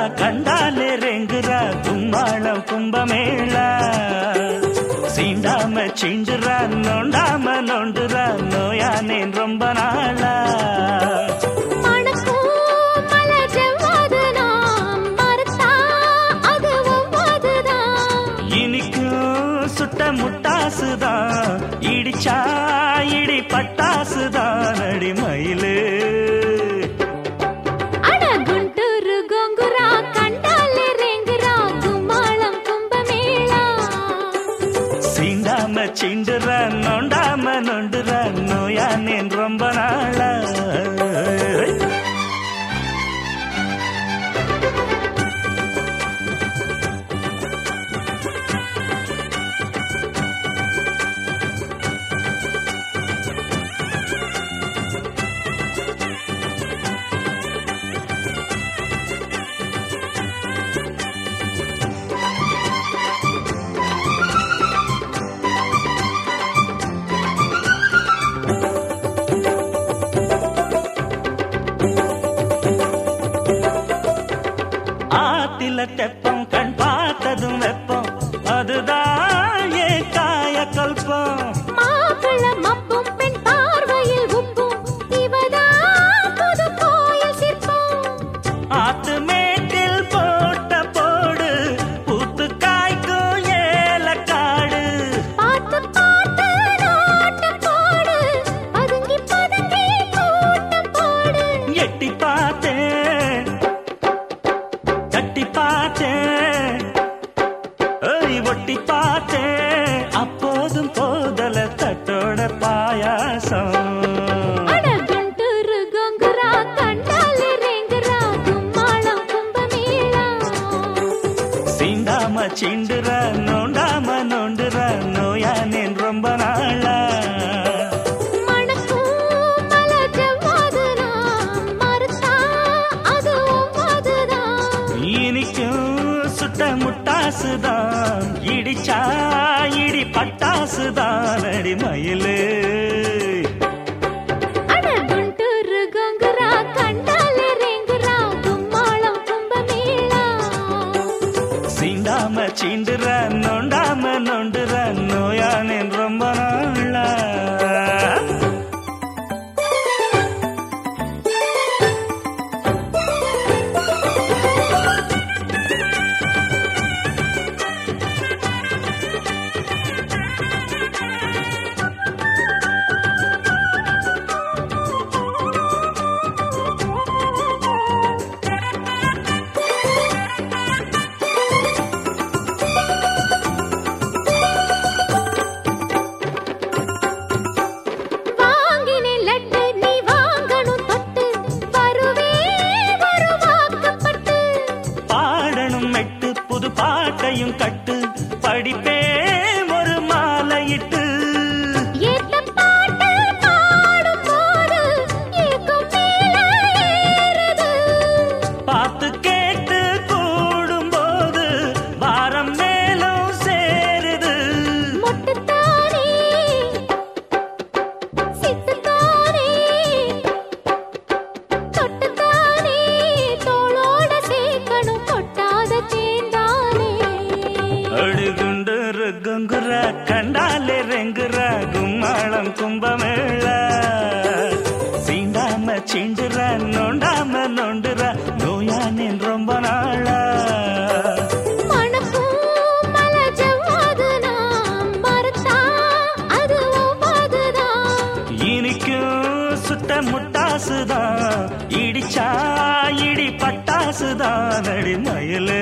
கண்டாலே ரெங்குறா கும்மாளம் கும்பமேளா சீண்டாம சிண்டுறா நோண்டாம நோண்டுறா நோயானேன் ரொம்ப நாளா மணக்கும் மலர் ஜவ்வாது நாம் மறுத்தா அது ஒவ்வாதுதான். இனிக்கும் சுட்ட முட்டாசுதான் இடிச்சா இடி பட்டாசுதான் அடி மயிலு அட குண்டூரு கோங்குரா கண்டாலே ரெங்குறா கும்மாளம் கும்பமேளா சீண்டாம சிண்டுற நோண்டாம நொண்டுற நோயானேன் ரொம்ப நாளா ஆத்தில தெப்பம் கண் பார்த்ததும் வெப்பம் அதுதான் ஏன் காய கல்பம் மாப்பிள மப்பும் பெண் பார்வையில் உப்பும் இவதான் புது கோயில் சிற்பம் ஆத்து மேட்டில் போட்ட போடு பூத்து காய்க்கும் ஏலக்காடு பார்த்து பார்த்து நோட்டம் போடு பதுங்கி பதுங்கி கூட்டம் போடு எட்டி பார்த்தேன் தட்டி பார்த்தேன் ஏய் ஒட்டி பார்த்தேன் அப்போதும் போதல தட்டோட பாயாசம் அட குண்டூரு கோங்குரா கண்டாலே ரெங்குறா கும்மாளம் கும்பமேளா சீண்டாம சிண்டுற நோண்டாம நோண்டுற நோயானேன் ரொம்ப நாளா மணக்கும் மலர் ஜவ்வாது நாம் மறுத்தா அது ஒவ்வாதுதான். இனிக்கும் சுட்ட முட்டாசுதான் இடிச்சா இடி பட்டாசுதான் அடி மயிலு அட குண்டூரு கோங்குரா கண்டாலே ரெங்குறா கும்மாளம் கும்பமேளா சீண்டாம சீண்டுற நோண்டாம நோண்டுற நோயானேன் ரொம்ப நாளா வாங்கினேன் லட்டு நீ வாங்கணும் தொட்டு வருவே வருவாக்கப்பட்டு பாடணும் மெட்டு புது பாட்டையும் கட்டு படிப்பே ஒரு மாலையிட்டு ஏத்த பாட்டு பாடும்போது ஏக்கம் மேல ஏறுது பார்த்து கேட்டு கூடும்போது வாரம் மேலும் சேருது மொட்டுத்தானே சிட்டுத்தானே தொட்டுத்தானே தோளோட சேர்க்கணும் கொட்டாத தேந்தானே அடுகுண்டு ருக்குங்குற கண்டாலே ரெங்குற கும்மாளம் கும்பமேள சீண்டாம சீண்டுற நோண்டாம நோண்டுற நோயானேன் ரொம்ப நாளா மணக்கும் மலர் ஜவ்வாது நாம் மறுத்தா அது ஒவ்வாதுதான். இனிக்கும் சுட்ட முட்டாசுதான் இடிச்சா இடி பட்டாசுதான் அடி மயிலு